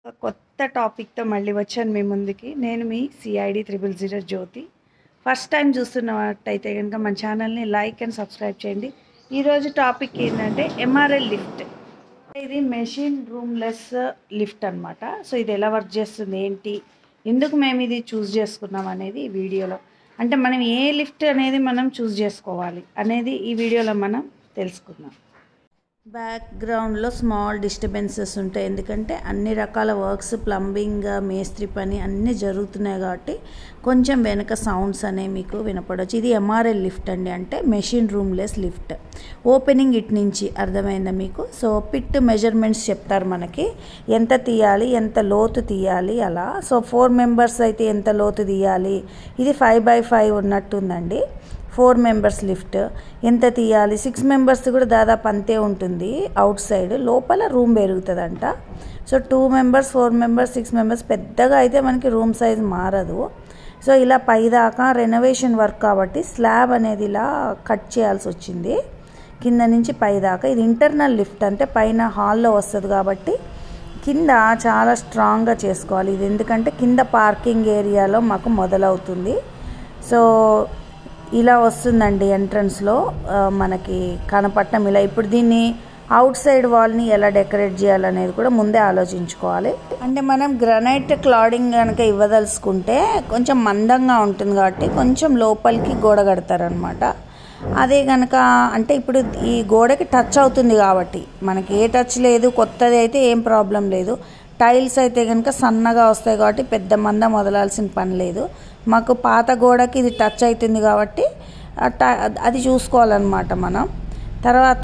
కొత్త టాపిక్తో మళ్ళీ వచ్చాను మీ ముందుకి నేను మీ CID triple zero Jyothi first time చూస్తున్నట్టయితే కనుక మన ఛానల్ని లైక్ అండ్ సబ్స్క్రైబ్ చేయండి ఈరోజు టాపిక్ ఏంటంటే ఎంఆర్ఎల్ లిఫ్ట్ ఇది మెషిన్ రూమ్లెస్ లిఫ్ట్ అనమాట సో ఇది ఎలా వర్క్ చేస్తుంది ఏంటి ఎందుకు మేము ఇది చూస్ చేసుకున్నాం అనేది ఈ వీడియోలో అంటే మనం ఏ లిఫ్ట్ అనేది మనం చూస్ చేసుకోవాలి అనేది ఈ వీడియోలో మనం తెలుసుకుందాం బ్యాక్గ్రౌండ్లో స్మాల్ డిస్టర్బెన్సెస్ ఉంటాయి ఎందుకంటే అన్ని రకాల వర్క్స్ ప్లంబింగ్ మేస్త్రి పని అన్నీ జరుగుతున్నాయి కాబట్టి కొంచెం వెనక సౌండ్స్ అనేవి మీకు వినపడవచ్చు ఇది ఎంఆర్ఎల్ లిఫ్ట్ అండి అంటే మెషిన్ రూమ్లెస్ లిఫ్ట్ ఓపెనింగ్ ఇటు నుంచి అర్థమైందా మీకు సో పిట్ మెజర్మెంట్స్ చెప్తారు మనకి ఎంత తీయాలి ఎంత లోతు తీయాలి అలా సో ఫోర్ మెంబర్స్ అయితే ఎంత లోతు తీయాలి ఇది ఫైవ్ బై ఫైవ్ ఉన్నట్టుందండి ఫోర్ మెంబర్స్ లిఫ్ట్ ఎంత తీయాలి సిక్స్ మెంబర్స్ కూడా దాదాపు అంతే ఉంటుంది అవుట్ సైడ్ లోపల రూమ్ పెరుగుతుందంట so two members four members six members పెద్దగా అయితే మనకి రూమ్ సైజ్ మారదు సో ఇలా పైదాకా రెనోవేషన్ వర్క్ కాబట్టి స్లాబ్ అనేది ఇలా కట్ చేయాల్సి వచ్చింది కింద నుంచి పైదాకా ఇది ఇంటర్నల్ లిఫ్ట్ అంటే పైన హాల్లో వస్తుంది కాబట్టి కింద చాలా స్ట్రాంగ్గా చేసుకోవాలి ఇది ఎందుకంటే కింద పార్కింగ్ ఏరియాలో మాకు మొదలవుతుంది సో ఇలా వస్తుందండి ఎంట్రన్స్లో మనకి కనపట్టం ఇలా ఇప్పుడు దీన్ని అవుట్ సైడ్ వాల్ని ఎలా డెకరేట్ చేయాలనేది కూడా ముందే ఆలోచించుకోవాలి అంటే మనం గ్రనైట్ క్లాడింగ్ కనుక ఇవ్వదలుచుకుంటే కొంచెం మందంగా ఉంటుంది కాబట్టి కొంచెం లోపలికి గోడ కడతారనమాట అదే కనుక అంటే ఇప్పుడు ఈ గోడకి టచ్ అవుతుంది కాబట్టి మనకి ఏ టచ్ లేదు కొత్తది అయితే ఏం ప్రాబ్లం లేదు టైల్స్ అయితే కనుక సన్నగా వస్తాయి కాబట్టి పెద్ద మంద మొదలాల్సిన పని లేదు మాకు పాత గోడకి ఇది టచ్ అవుతుంది కాబట్టి అది చూసుకోవాలన్నమాట మనం తర్వాత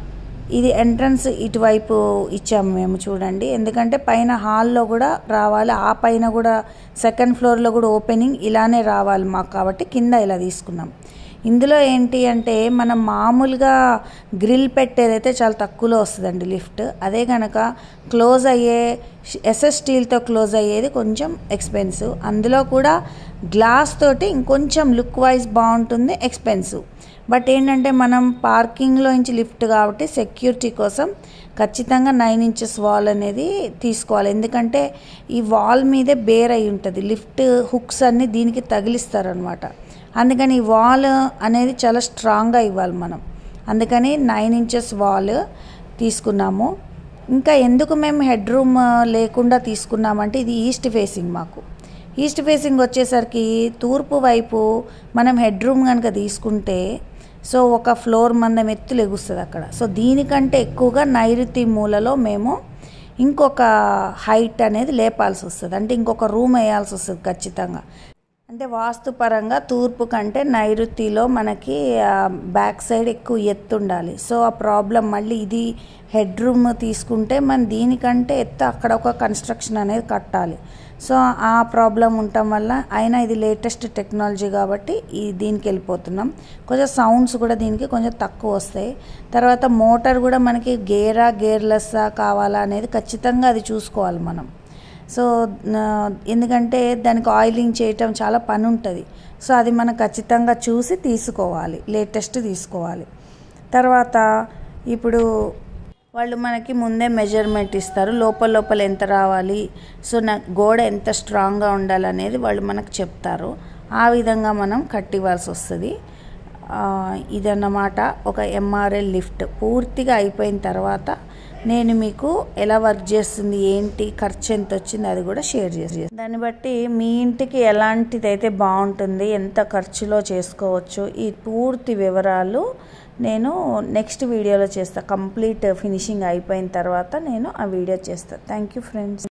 ఇది ఎంట్రన్స్ ఇటువైపు ఇచ్చాము మేము చూడండి ఎందుకంటే పైన హాల్లో కూడా రావాలి ఆ పైన కూడా సెకండ్ ఫ్లోర్లో కూడా ఓపెనింగ్ ఇలానే రావాలి మాకు కాబట్టి కింద ఇలా తీసుకున్నాం ఇందులో ఏంటి అంటే మనం మామూలుగా గ్రిల్ పెట్టేదైతే చాలా తక్కువలో వస్తుందండి లిఫ్ట్ అదే కనుక క్లోజ్ అయ్యే ఎస్ఎస్ స్టీల్తో క్లోజ్ అయ్యేది కొంచెం ఎక్స్పెన్సివ్ అందులో కూడా గ్లాస్ తోటి ఇంకొంచెం లుక్ వైజ్ బాగుంటుంది ఎక్స్పెన్సివ్ బట్ ఏంటంటే మనం పార్కింగ్లో నుంచి లిఫ్ట్ కాబట్టి సెక్యూరిటీ కోసం ఖచ్చితంగా నైన్ ఇంచెస్ వాల్ అనేది తీసుకోవాలి ఎందుకంటే ఈ వాల్ మీదే బేర్ అయి ఉంటుంది లిఫ్ట్ హుక్స్ అన్నీ దీనికి తగిలిస్తారనమాట అందుకని ఈ వాల్ అనేది చాలా స్ట్రాంగ్గా ఇవ్వాలి మనం అందుకని నైన్ ఇంచెస్ వాల్ తీసుకున్నాము ఇంకా ఎందుకు మేము హెడ్ రూమ్ లేకుండా తీసుకున్నామంటే ఇది ఈస్ట్ ఫేసింగ్ మాకు ఈస్ట్ ఫేసింగ్ వచ్చేసరికి తూర్పు వైపు మనం హెడ్ రూమ్ కనుక తీసుకుంటే సో ఒక ఫ్లోర్ మందం ఎత్తు లెగుస్తుంది అక్కడ సో దీనికంటే ఎక్కువగా నైరుతి మూలలో మేము ఇంకొక హైట్ అనేది లేపాల్సి వస్తుంది అంటే ఇంకొక రూమ్ వేయాల్సి వస్తుంది ఖచ్చితంగా అంటే వాస్తుపరంగా తూర్పు కంటే నైరుతిలో మనకి బ్యాక్ సైడ్ ఎక్కువ ఎత్తు ఉండాలి సో ఆ ప్రాబ్లం మళ్ళీ ఇది హెడ్ రూమ్ తీసుకుంటే మనం దీనికంటే ఎత్తు అక్కడ ఒక కన్స్ట్రక్షన్ అనేది కట్టాలి సో ఆ ప్రాబ్లం ఉండటం వల్ల అయినా ఇది లేటెస్ట్ టెక్నాలజీ కాబట్టి ఈ దీనికి వెళ్ళిపోతున్నాం కొంచెం సౌండ్స్ కూడా దీనికి కొంచెం తక్కువ వస్తాయి తర్వాత మోటార్ కూడా మనకి గేరా గేర్లెస్సా కావాలా అనేది ఖచ్చితంగా అది చూసుకోవాలి మనం సో ఎందుకంటే దానికి ఆయిలింగ్ చేయటం చాలా పని ఉంటుంది సో అది మనం ఖచ్చితంగా చూసి తీసుకోవాలి లేటెస్ట్ తీసుకోవాలి తర్వాత ఇప్పుడు వాళ్ళు మనకి ముందే మెజర్మెంట్ ఇస్తారు లోపల లోపల ఎంత రావాలి సో నా గోడ ఎంత స్ట్రాంగ్గా ఉండాలనేది వాళ్ళు మనకు చెప్తారు ఆ విధంగా మనం కట్టివ్వాల్సి వస్తుంది ఇదన్నమాట ఒక ఎంఆర్ఎల్ లిఫ్ట్ పూర్తిగా అయిపోయిన తర్వాత నేను మీకు ఎలా వర్క్ చేస్తుంది ఏంటి ఖర్చు ఎంత వచ్చింది అది కూడా షేర్ చేసి దాన్ని బట్టి మీ ఇంటికి ఎలాంటిదైతే బాగుంటుంది ఎంత ఖర్చులో చేసుకోవచ్చు ఈ పూర్తి వివరాలు నేను నెక్స్ట్ వీడియోలో చేస్తాను కంప్లీట్ ఫినిషింగ్ అయిపోయిన తర్వాత నేను ఆ వీడియో చేస్తాను థ్యాంక్ యూ ఫ్రెండ్స్